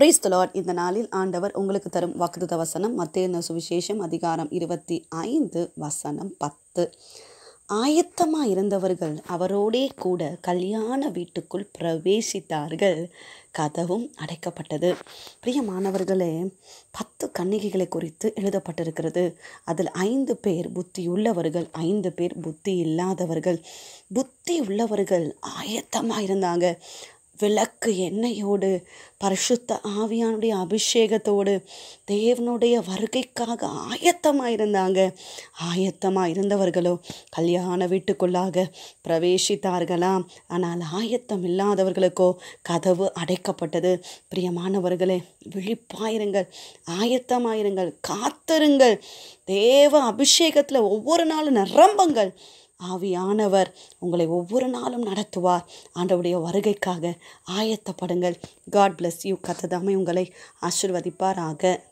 price Lord இந்த நாளில் ஆண்டவர் உங்களுக்கு தரும் வாக்குத்த வசனம் மத்தேன சுவிசேஷம் அதிகாரம் இருபத்தி ஐந்து வசனம் பத்து ஆயத்தமாக இருந்தவர்கள் அவரோடே கூட கல்யாண வீட்டுக்குள் பிரவேசித்தார்கள் கதவும் அடைக்கப்பட்டது பிரியமானவர்களே பத்து கன்னிகைகளை குறித்து எழுதப்பட்டிருக்கிறது அதில் ஐந்து பேர் புத்தி உள்ளவர்கள் ஐந்து பேர் புத்தி இல்லாதவர்கள் புத்தி உள்ளவர்கள் ஆயத்தமாக இருந்தாங்க விளக்கு எண்ணெயோடு பரிசுத்த ஆவியானுடைய அபிஷேகத்தோடு தேவனுடைய வருகைக்காக ஆயத்தமாக இருந்தாங்க ஆயத்தமாக இருந்தவர்களோ கல்யாண வீட்டுக்குள்ளாக பிரவேசித்தார்களாம் ஆனால் ஆயத்தம் இல்லாதவர்களுக்கோ கதவு அடைக்கப்பட்டது பிரியமானவர்களே விழிப்பாயிருங்கள் ஆயத்தமாயிருங்கள் காத்திருங்கள் தேவ அபிஷேகத்தில் ஒவ்வொரு நாளும் நிரம்புங்கள் ஆவியானவர் உங்களை ஒவ்வொரு நாளும் நடத்துவார் ஆண்டவுடைய வருகைக்காக ஆயத்தப்படுங்கள் காட் பிளஸ் யூ கத்ததாமே உங்களை ஆசிர்வதிப்பாராக